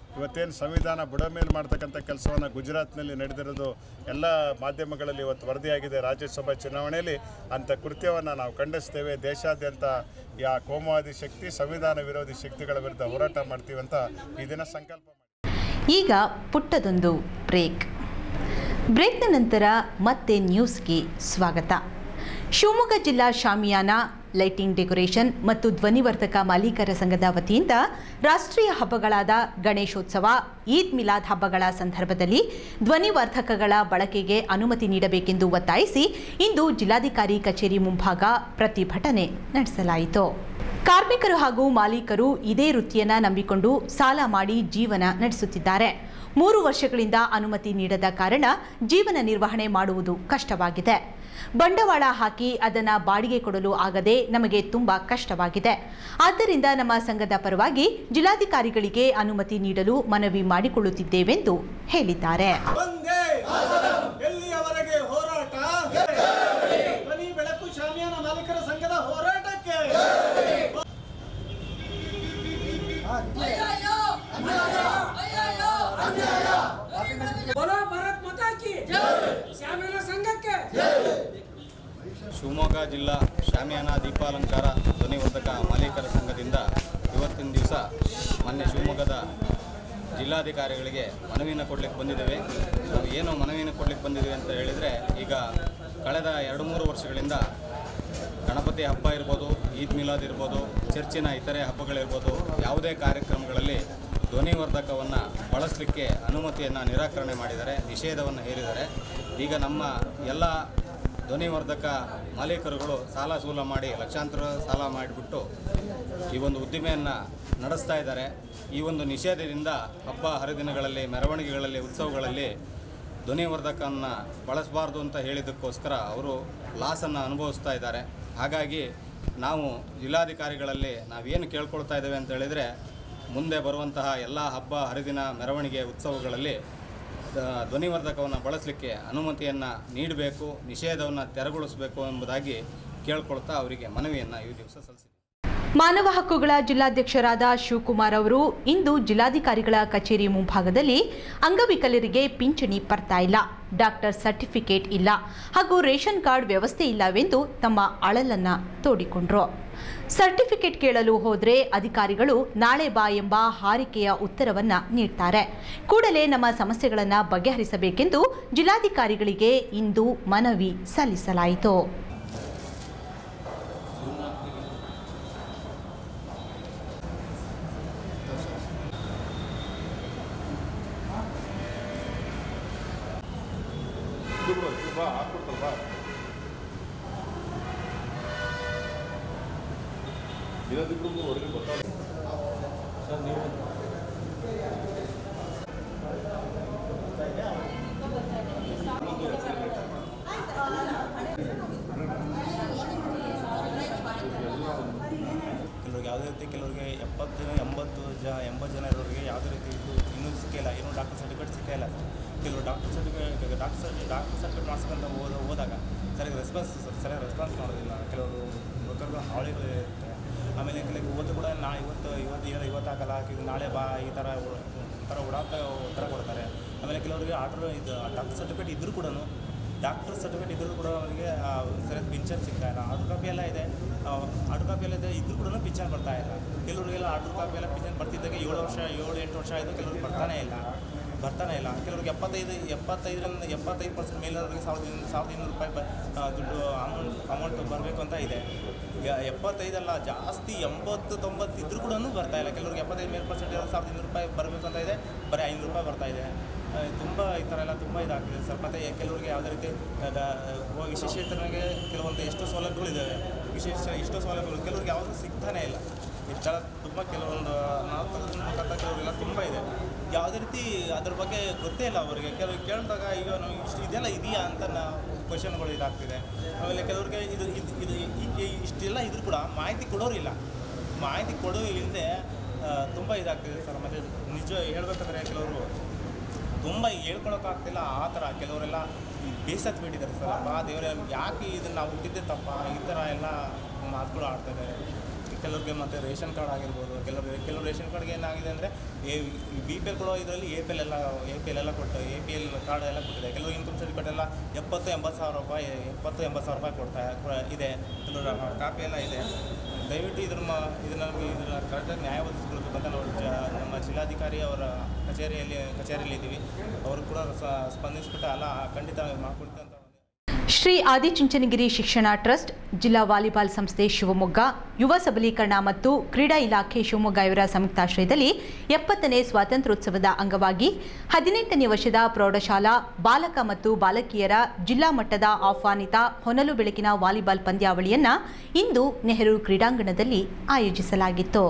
[SPEAKER 7] ಇವತ್ತೇನು ಸಂವಿಧಾನ ಬುಡ ಮೇಲೆ ಮಾಡ್ತಕ್ಕಂಥ ಕೆಲಸವನ್ನು ಗುಜರಾತ್ನಲ್ಲಿ ನಡೆದಿರೋದು ಎಲ್ಲ ಮಾಧ್ಯಮಗಳಲ್ಲಿ ಇವತ್ತು ವರದಿಯಾಗಿದೆ ರಾಜ್ಯಸಭಾ ಚುನಾವಣೆಯಲ್ಲಿ ಅಂಥ ಕೃತ್ಯವನ್ನು ನಾವು ಖಂಡಿಸ್ತೇವೆ ದೇಶಾದ್ಯಂತ ಯಾ ಕೋಮುವಾದಿ ಶಕ್ತಿ ಸಂವಿಧಾನ ವಿರೋಧಿ ಶಕ್ತಿಗಳ ವಿರುದ್ಧ ಹೋರಾಟ ಮಾಡ್ತೀವಿ ಅಂತ ಈ ದಿನ ಸಂಕಲ್ಪ ಮಾಡಿ
[SPEAKER 1] ಈಗ ಪುಟ್ಟದೊಂದು ಬ್ರೇಕ್ ಬ್ರೇಕ್ನ ನಂತರ ಮತ್ತೆ ನ್ಯೂಸ್ಗೆ ಸ್ವಾಗತ ಶಿವಮೊಗ್ಗ ಜಿಲ್ಲಾ ಶಾಮಿಯಾನ ಲೈಟಿಂಗ್ ಡೆಕೋರೇಷನ್ ಮತ್ತು ಧ್ವನಿವರ್ಧಕ ಮಾಲೀಕರ ಸಂಘದ ವತಿಯಿಂದ ರಾಷ್ಟ್ರೀಯ ಹಬ್ಬಗಳಾದ ಗಣೇಶೋತ್ಸವ ಈದ್ ಮಿಲಾದ್ ಹಬ್ಬಗಳ ಸಂದರ್ಭದಲ್ಲಿ ಧ್ವನಿವರ್ಧಕಗಳ ಬಳಕೆಗೆ ಅನುಮತಿ ನೀಡಬೇಕೆಂದು ಒತ್ತಾಯಿಸಿ ಇಂದು ಜಿಲ್ಲಾಧಿಕಾರಿ ಕಚೇರಿ ಮುಂಭಾಗ ಪ್ರತಿಭಟನೆ ನಡೆಸಲಾಯಿತು ಕಾರ್ಮಿಕರು ಹಾಗೂ ಮಾಲೀಕರು ಇದೇ ವೃತ್ತಿಯನ್ನ ನಂಬಿಕೊಂಡು ಸಾಲ ಮಾಡಿ ಜೀವನ ನಡೆಸುತ್ತಿದ್ದಾರೆ ಮೂರು ವರ್ಷಗಳಿಂದ ಅನುಮತಿ ನೀಡದ ಕಾರಣ ಜೀವನ ನಿರ್ವಹಣೆ ಮಾಡುವುದು ಕಷ್ಟವಾಗಿದೆ ಬಂಡವಾಳ ಹಾಕಿ ಅದನ್ನು ಬಾಡಿಗೆ ಕೊಡಲು ಆಗದೆ ನಮಗೆ ತುಂಬಾ ಕಷ್ಟವಾಗಿದೆ ಆದ್ದರಿಂದ ನಮ್ಮ ಸಂಘದ ಪರವಾಗಿ ಜಿಲ್ಲಾಧಿಕಾರಿಗಳಿಗೆ ಅನುಮತಿ ನೀಡಲು ಮನವಿ ಮಾಡಿಕೊಳ್ಳುತ್ತಿದ್ದೇವೆಂದು ಹೇಳಿದ್ದಾರೆ
[SPEAKER 8] ಒಂದೇ ಎಲ್ಲಿಯವರೆಗೆ ಹೋರಾಟ ಧ್ವನಿ ಬೆಳಕು ಶಾಮಿಯಾನ ಮಾಲೀಕರ ಸಂಘದ ಹೋರಾಟಕ್ಕೆ
[SPEAKER 9] बोलो भारत माता की श्यामेला ಸಂಘಕ್ಕೆ
[SPEAKER 10] ಶಿವಮೊಗ್ಗ ಜಿಲ್ಲಾ ಶಾಮಿಯಾನ ದೀಪಾಲಂಕಾರ ಧ್ವನಿವರ್ಧಕ ಮಾಲೀಕರ ಸಂಘದಿಂದ ಇವತ್ತಿನ ದಿವಸ ಮೊನ್ನೆ ಶಿವಮೊಗ್ಗದ ಜಿಲ್ಲಾಧಿಕಾರಿಗಳಿಗೆ ಮನವಿಯನ್ನು ಕೊಡ್ಲಿಕ್ಕೆ ಬಂದಿದ್ದೇವೆ ನಾವು ಏನು ಮನವಿಯನ್ನು ಕೊಡ್ಲಿಕ್ಕೆ ಬಂದಿದ್ದೇವೆ ಅಂತ ಹೇಳಿದರೆ ಈಗ ಕಳೆದ ಎರಡು ಮೂರು ವರ್ಷಗಳಿಂದ ಗಣಪತಿ ಹಬ್ಬ ಇರ್ಬೋದು ಈದ್ ಮಿಲಾದ್ ಇರ್ಬೋದು ಚರ್ಚಿನ ಇತರೆ ಹಬ್ಬಗಳಿರ್ಬೋದು ಯಾವುದೇ ಕಾರ್ಯಕ್ರಮಗಳಲ್ಲಿ ಧ್ವನಿವರ್ಧಕವನ್ನು ಬಳಸಲಿಕ್ಕೆ ಅನುಮತಿಯನ್ನು ನಿರಾಕರಣೆ ಮಾಡಿದ್ದಾರೆ ನಿಷೇಧವನ್ನು ಹೇರಿದ್ದಾರೆ ಈಗ ನಮ್ಮ ಎಲ್ಲ ಧ್ವನಿವರ್ಧಕ ಮಾಲೀಕರುಗಳು ಸಾಲ ಸೂಲ ಮಾಡಿ ಲಕ್ಷಾಂತರ ಸಾಲ ಮಾಡಿಬಿಟ್ಟು ಈ ಒಂದು ಉದ್ದಿಮೆಯನ್ನು ನಡೆಸ್ತಾ ಇದ್ದಾರೆ ಈ ಒಂದು ನಿಷೇಧದಿಂದ ಹಬ್ಬ ಹರಿದಿನಗಳಲ್ಲಿ ಮೆರವಣಿಗೆಗಳಲ್ಲಿ ಉತ್ಸವಗಳಲ್ಲಿ ಧ್ವನಿವರ್ಧಕವನ್ನು ಬಳಸಬಾರ್ದು ಅಂತ ಹೇಳಿದ್ದಕ್ಕೋಸ್ಕರ ಅವರು ಲಾಸನ್ನು ಅನುಭವಿಸ್ತಾ ಇದ್ದಾರೆ ಹಾಗಾಗಿ ನಾವು ಜಿಲ್ಲಾಧಿಕಾರಿಗಳಲ್ಲಿ ನಾವೇನು ಕೇಳ್ಕೊಳ್ತಾ ಇದ್ದೇವೆ ಅಂತ ಹೇಳಿದರೆ ಮುಂದೆ ಬರುವಂತಹ ಎಲ್ಲ ಹಬ್ಬ ಹರಿದಿನ ಮೆರವಣಿಗೆ ಉತ್ಸವಗಳಲ್ಲಿ ದ- ಧ್ವನಿವರ್ಧಕವನ್ನು ಬಳಸಲಿಕ್ಕೆ ಅನುಮತಿಯನ್ನು ನೀಡಬೇಕು ನಿಷೇಧವನ್ನು ತೆರವುಗೊಳಿಸಬೇಕು ಎಂಬುದಾಗಿ ಕೇಳ್ಕೊಳ್ತಾ ಅವರಿಗೆ ಮನವಿಯನ್ನು ಈ ದಿವಸ ಸಲ್ಲಿಸಿದೆ
[SPEAKER 1] ಮಾನವ ಹಕ್ಕುಗಳ ಜಿಲ್ಲಾಧ್ಯಕ್ಷರಾದ ಶಿವಕುಮಾರ್ ಅವರು ಇಂದು ಜಿಲ್ಲಾಧಿಕಾರಿಗಳ ಕಚೇರಿ ಮುಂಭಾಗದಲ್ಲಿ ಅಂಗವಿಕಲರಿಗೆ ಪಿಂಚಣಿ ಬರ್ತಾ ಇಲ್ಲ ಡಾಕ್ಟರ್ ಸರ್ಟಿಫಿಕೇಟ್ ಇಲ್ಲ ಹಾಗೂ ರೇಷನ್ ಕಾರ್ಡ್ ವ್ಯವಸ್ಥೆ ಇಲ್ಲವೆಂದು ತಮ್ಮ ಅಳಲನ್ನ ತೋಡಿಕೊಂಡ್ರು ಸರ್ಟಿಫಿಕೇಟ್ ಕೇಳಲು ಹೋದ್ರೆ ಅಧಿಕಾರಿಗಳು ನಾಳೆ ಬಾ ಎಂಬ ಹಾರಿಕೆಯ ಉತ್ತರವನ್ನ ನೀಡ್ತಾರೆ ಕೂಡಲೇ ನಮ್ಮ ಸಮಸ್ಯೆಗಳನ್ನ ಬಗೆಹರಿಸಬೇಕೆಂದು ಜಿಲ್ಲಾಧಿಕಾರಿಗಳಿಗೆ ಇಂದು ಮನವಿ ಸಲ್ಲಿಸಲಾಯಿತು
[SPEAKER 2] ದಿನದಿಕ್ಕೂ ಹೊರಗೆ ಗೊತ್ತಾಗ ಸರ್ ನೀವು
[SPEAKER 8] ಕೆಲವ್ರಿಗೆ ಯಾವುದೇ ರೀತಿ ಕೆಲವರಿಗೆ ಎಪ್ಪತ್ತು ಎಂಬತ್ತು ಜ ಎಂಬತ್ತು ಜನ ಇರೋರಿಗೆ ಯಾವುದೇ ರೀತಿ ಇದು ಇನ್ನೂ ಸಿಕ್ಕಿಲ್ಲ ಇನ್ನೂ ಡಾಕ್ಟರ್ ಸರ್ಟಿಫಿಕೇಟ್ ಸಿಕ್ಕಿಲ್ಲ ಕೆಲವರು ಡಾಕ್ಟರ್ ಸರ್ಟಿಫಿಕೇಟ್ ಡಾಕ್ಟರ್ ಸರ್ಟಿ ಡಾಕ್ಟರ್ ಸರ್ಟಿಫಿಕೇಟ್ ಮಾಡ್ಸ್ಕೊಂತ ಹೋದ ಹೋದಾಗ ಸರಿಯಾಗಿ ರೆಸ್ಪಾನ್ಸ್ ಸರಿಯಾಗಿ ರೆಸ್ಪಾನ್ಸ್ ಮಾಡೋದಿಲ್ಲ ಕೆಲವರು ವರ್ಕರ್ಗಳು ಹಾವಳಿಗಳು ಇರುತ್ತೆ ಆಮೇಲೆ ಕೆಲವು ಓದು ಕೂಡ ನಾ ಇವತ್ತು ಇವತ್ತು ಹೇಳಿ ಇವತ್ತಾಗಲ್ಲ ಇದು ನಾಳೆ ಬಾ ಈ ಥರ ಉ- ಥರ ಉಡಾತ ಉತ್ತರ ಕೊಡ್ತಾರೆ ಆಮೇಲೆ ಕೆಲವರಿಗೆ ಆರ್ಡರ್ ಇದು ಡಾಕ್ಟರ್ ಸರ್ಟಿಫಿಕೇಟ್ ಇದ್ದರೂ ಕೂಡ ಡಾಕ್ಟರ್ ಸರ್ಟಿಫಿಕೇಟ್ ಇದ್ದರೂ ಕೂಡ ಅವರಿಗೆ ಆ, ಸರಿಯಾದ ಪಿಂಚನ್ ಸಿಗ್ತಾ ಇಲ್ಲ ಆರ್ಡರ್ ಕಾಪಿ ಎಲ್ಲ ಇದೆ ಆರ್ಡರ್ ಕಾಪಿ ಎಲ್ಲ ಇದೆ ಇದ್ರೂ ಕೂಡ ಪಿಂಚನ್ ಬರ್ತಾ ಇಲ್ಲ ಕೆಲವರಿಗೆಲ್ಲ ಆರ್ಡರ್ ಕಾಪಿ ಎಲ್ಲ ಪಿಂಚನ್ ಬರ್ತಿದ್ದಾಗ ಏಳು ವರ್ಷ ಏಳು ಎಂಟು ವರ್ಷ ಆಯಿತು ಕೆಲವ್ರಿಗೆ ಬರ್ತಾನೆ ಇಲ್ಲ ಬರ್ತಾನೆ ಇಲ್ಲ ಕೆಲವ್ರಿಗೆ ಎಪ್ಪತ್ತೈದು ಎಪ್ಪತ್ತೈದರಿಂದ ಎಪ್ಪತ್ತೈದು ಪರ್ಸೆಂಟ್ ಮೇಲಿನವರಿಗೆ ಸಾವಿರದ ಇನ್ನೂರು ಸಾವಿರದ ಇನ್ನೂರು ರೂಪಾಯಿ ಬ ಆ, ದುಡ್ಡು ಅಮೌಂಟ್ ಅಮೌಂಟ್ ಬರಬೇಕು ಅಂತ ಇದೆ ಈಗ ಎಪ್ಪತ್ತೈದಲ್ಲ ಜಾಸ್ತಿ ಎಂಬತ್ತು ತೊಂಬತ್ತು ಇದ್ರೂ ಕೂಡ ಬರ್ತಾ ಇಲ್ಲ ಕೆಲವ್ರಿಗೆ ಎಪ್ಪತ್ತೈದು ಮೇಲೆ ಪರ್ಸೆಂಟ್ ಇರೋ ಸಾವಿರದ ಇನ್ನೂರು ರೂಪಾಯಿ ಬರಬೇಕು ಅಂತ ಇದೆ ಬರೀ ಐನೂರು ರೂಪಾಯಿ ಬರ್ತಾ ಇದೆ ಆ, ತುಂಬ ಈ ಥರ ಎಲ್ಲ ತುಂಬ ಇದಾಗ್ತಿದೆ ಸರ್ ಮತ್ತು ಕೆಲವರಿಗೆ ಯಾವುದೇ ರೀತಿ ಆ, ದ- ಆ, ವಿಶೇಷಚೇತನರಿಗೆ ಕೆಲವೊಂದು ಎಷ್ಟೋ ಸೌಲಭ್ಯಗಳಿದ್ದಾವೆ ವಿಶೇಷ ಎಷ್ಟೋ ಸೌಲಭ್ಯಗಳು ಕೆಲವ್ರಿಗೆ ಯಾವುದೂ ಸಿಗ್ತಾನೆ ಇಲ್ಲ ಈ ಥರ ತುಂಬ ಕೆಲವೊಂದು ನಾವು ತೆಗೆದುಕೊಂಡ್ಬೇಕಂತ ಕೆಲವರೆಲ್ಲ ತುಂಬ ಇದೆ ಯಾವುದೇ ರೀತಿ ಅದ್ರ ಬಗ್ಗೆ ಗೊತ್ತೇ ಇಲ್ಲ ಅವರಿಗೆ ಕೆಲವು ಕೇಳಿದಾಗ ಈಗ ನಾವು ಇಷ್ಟು ಇದೆಲ್ಲ ಇದೆಯಾ ಅಂತ ನಾವು ಕ್ವಶನ್ಗಳು ಇದಾಗ್ತಿದೆ ಆಮೇಲೆ ಕೆಲವರಿಗೆ ಇದು ಇದು ಇದು ಈಗ ಇಷ್ಟೆಲ್ಲ ಇದ್ರೂ ಕೂಡ ಮಾಹಿತಿ ಕೊಡೋರಿಲ್ಲ ಮಾಹಿತಿ ಕೊಡೋ ಇಲ್ಲದೆ ತುಂಬ ಇದಾಗ್ತಿದೆ ಸರ್ ಮತ್ತು ನಿಜ ಹೇಳ್ಬೇಕಂದ್ರೆ ಕೆಲವರು ತುಂಬ ಹೇಳ್ಕೊಳಕ್ಕಾಗ್ತಿಲ್ಲ ಆ ಥರ ಕೆಲವರೆಲ್ಲ ಬೇಸತ್ತು ಬಿಟ್ಟಿದ್ದಾರೆ ಸರ್ ಅಪ್ಪ ದೇವರೇ ಯಾಕೆ ಇದನ್ನು ನಾವು ಹುಟ್ಟಿದ್ದೆ ತಪ್ಪ ಈ ಥರ ಎಲ್ಲ ಮಾತುಗಳು ಆಡ್ತಾ ಇದ್ದಾರೆ ಕೆಲವ್ರಿಗೆ ಮತ್ತು ರೇಷನ್ ಕಾರ್ಡ್ ಆಗಿರ್ಬೋದು ಕೆಲವರು ಕೆಲವು ರೇಷನ್ ಕಾರ್ಡ್ಗೆ ಏನಾಗಿದೆ ಅಂದರೆ ಎ ಬಿ ಪಿ ಎಲ್ ಕೊಡೋ ಇದರಲ್ಲಿ ಎ ಪಿ ಎಲ್ ಎಲ್ಲ ಎ ಪಿ ಎಲ್ ಎಲ್ಲ ಕೊಟ್ಟು ಎ ಪಿ ಎಲ್ ಕಾರ್ಡ್ ಎಲ್ಲ ಕೊಟ್ಟಿದೆ ಕೆಲವು ಇನ್ಕಮ್ ಸರ್ಟಿಫಿಕೇಟ್ ಎಲ್ಲ ಎಪ್ಪತ್ತು ಎಂಬತ್ತು ಸಾವಿರ ರೂಪಾಯಿ ಎಪ್ಪತ್ತು ಎಂಬತ್ತು ಸಾವಿರ ರೂಪಾಯಿ ಕೊಡ್ತಾ ಕೊ- ಇದೆ ಕೆಲವರು ಕಾಪಿ ಎಲ್ಲ ಇದೆ ದಯವಿಟ್ಟು ಇದ್ರ ಮ ಇದನ್ನ ಇದನ್ನ ಕರೆಕ್ಟಾಗಿ ನ್ಯಾಯ ಒದಗಿಸ್ಕೊಳ್ಬೇಕು ಅಂತ ನಾವು ಜ- ನಮ್ಮ ಜಿಲ್ಲಾಧಿಕಾರಿ ಅವರ ಕಚೇರಿಯಲ್ಲಿ ಕಚೇರಿಯಲ್ಲಿ ಇದ್ದೀವಿ ಅವರು ಕೂಡ ಸ- ಸ್ಪಂದಿಸ್ಬಿಟ್ಟು ಅಲ್ಲ ಖಂಡಿತ ಮಾಡ್ಕೊಡ್ತೀವಿ ಅಂತ
[SPEAKER 1] ಶ್ರೀ ಆದಿಚುಂಚನಗಿರಿ ಶಿಕ್ಷಣ ಟ್ರಸ್ಟ್ ಜಿಲ್ಲಾ ವಾಲಿಬಾಲ್ ಸಂಸ್ಥೆ ಶಿವಮೊಗ್ಗ ಯುವ ಸಬಲೀಕರಣ ಮತ್ತು ಕ್ರೀಡಾ ಇಲಾಖೆ ಶಿವಮೊಗ್ಗ ಇವರ ಸಂಯುಕ್ತಾಶ್ರಯದಲ್ಲಿ ಎಪ್ಪತ್ತನೇ ಸ್ವಾತಂತ್ರ್ಯೋತ್ಸವದ ಅಂಗವಾಗಿ ಹದಿನೆಂಟನೇ ವರ್ಷದ ಪ್ರೌಢಶಾಲಾ ಬಾಲಕ ಮತ್ತು ಬಾಲಕಿಯರ ಜಿಲ್ಲಾ ಮಟ್ಟದ ಆಹ್ವಾನಿತ ಹೊನಲು ಬೆಳಕಿನ ವಾಲಿಬಾಲ್ ಪಂದ್ಯಾವಳಿಯನ್ನ ಇಂದು ನೆಹರು ಕ್ರೀಡಾಂಗಣದಲ್ಲಿ ಆಯೋಜಿಸಲಾಗಿತ್ತು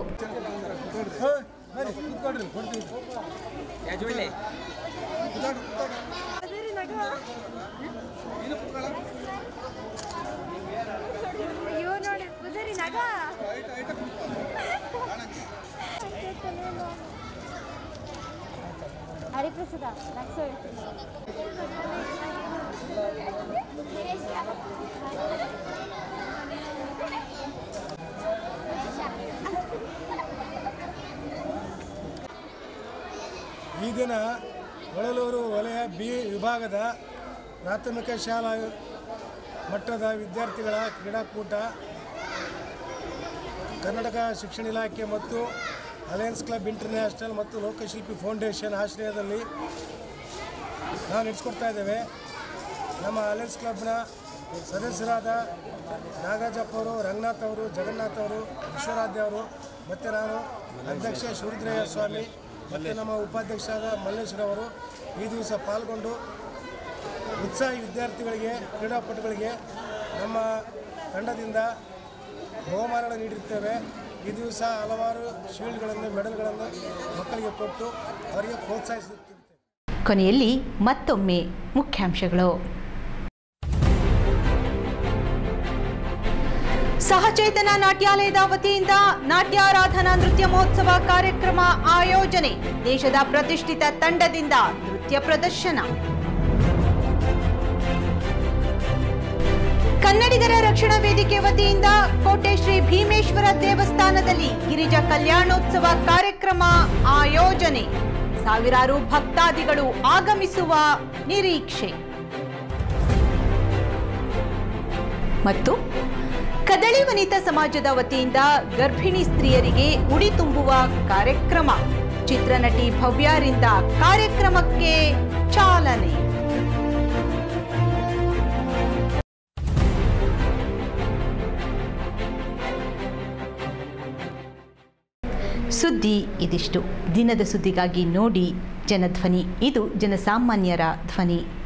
[SPEAKER 11] ಅಯ್ಯೋ ನೋಡಿ ಪೂಜಾರಿ ನಗ ಹರಿಪ್ರಸಾದ ನಗ್ಸೋ ಹೇಳ್ತೀನಿ
[SPEAKER 12] ಈ ದಿನ ಹೊಳಲೂರು ವಲಯ ಬಿ ವಿಭಾಗದ ಪ್ರಾಥಮಿಕ ಶಾಲಾ ಮಟ್ಟದ ವಿದ್ಯಾರ್ಥಿಗಳ ಕ್ರೀಡಾಕೂಟ ಕರ್ನಾಟಕ ಶಿಕ್ಷಣ ಇಲಾಖೆ ಮತ್ತು ಅಲಯನ್ಸ್ ಕ್ಲಬ್ ಇಂಟರ್ನ್ಯಾಷನಲ್ ಮತ್ತು ಲೋಕಶಿಲ್ಪಿ ಫೌಂಡೇಶನ್ ಆಶ್ರಯದಲ್ಲಿ ನಾವು ನಡೆಸ್ಕೊಡ್ತಾ ಇದ್ದೇವೆ ನಮ್ಮ ಅಲಯನ್ಸ್ ಕ್ಲಬ್ನ ಸದಸ್ಯರಾದ ನಾಗರಾಜಪ್ಪ ಅವರು ರಂಗನಾಥ್ ಅವರು ಜಗನ್ನಾಥ್ ಅವರು ವಿಶ್ವರಾಧ್ಯ ಅವರು ಮತ್ತು ನಾನು ಅಧ್ಯಕ್ಷ ಶಿವರುದ್ರಯ್ಯ ಸ್ವಾಮಿ ಮತ್ತು ನಮ್ಮ ಉಪಾಧ್ಯಕ್ಷರಾದ ಮಲ್ಲೇಶ್ವರವರು ಈ ದಿವಸ ಪಾಲ್ಗೊಂಡು ಉತ್ಸಾಹಿ ವಿದ್ಯಾರ್ಥಿಗಳಿಗೆ ಕ್ರೀಡಾಪಟುಗಳಿಗೆ ನಮ್ಮ ತಂಡದಿಂದ ಬಹುಮಾನಗಳನ್ನು ನೀಡಿರ್ತೇವೆ ಈ ದಿವಸ ಹಲವಾರು ಶೀಲ್ಡ್ಗಳನ್ನು ಮೆಡಲ್ಗಳನ್ನು ಮಕ್ಕಳಿಗೆ ಕೊಟ್ಟು ಅವರಿಗೆ ಪ್ರೋತ್ಸಾಹಿಸುತ್ತೇವೆ
[SPEAKER 1] ಕೊನೆಯಲ್ಲಿ ಮತ್ತೊಮ್ಮೆ ಮುಖ್ಯಾಂಶಗಳು ಸಹಚೇತನ ನಾಟ್ಯಾಲಯದ ವತಿಯಿಂದ ನಾಟ್ಯಾರಾಧನಾ ನೃತ್ಯ ಮಹೋತ್ಸವ ಕಾರ್ಯಕ್ರಮ ಆಯೋಜನೆ ದೇಶದ ಪ್ರತಿಷ್ಠಿತ ತಂಡದಿಂದ ನೃತ್ಯ ಪ್ರದರ್ಶನ ಕನ್ನಡಿಗರ ರಕ್ಷಣಾ ವೇದಿಕೆ ವತಿಯಿಂದ ಕೋಟೆ ಶ್ರೀ ಭೀಮೇಶ್ವರ ದೇವಸ್ಥಾನದಲ್ಲಿ ಗಿರಿಜಾ ಕಲ್ಯಾಣೋತ್ಸವ ಕಾರ್ಯಕ್ರಮ ಆಯೋಜನೆ ಸಾವಿರಾರು ಭಕ್ತಾದಿಗಳು ಆಗಮಿಸುವ ನಿರೀಕ್ಷೆ ಮತ್ತು ಕದಳಿ ವನಿತಾ ಸಮಾಜದ ವತಿಯಿಂದ ಗರ್ಭಿಣಿ ಸ್ತ್ರೀಯರಿಗೆ ಉಡಿ ತುಂಬುವ ಕಾರ್ಯಕ್ರಮ ಚಿತ್ರನಟಿ ಭವ್ಯಾರಿಂದ ಕಾರ್ಯಕ್ರಮಕ್ಕೆ ಚಾಲನೆ ಸುದ್ದಿ ಇದಿಷ್ಟು ದಿನದ ಸುದ್ದಿಗಾಗಿ ನೋಡಿ ಜನಧ್ವನಿ ಇದು ಜನಸಾಮಾನ್ಯರ ಧ್ವನಿ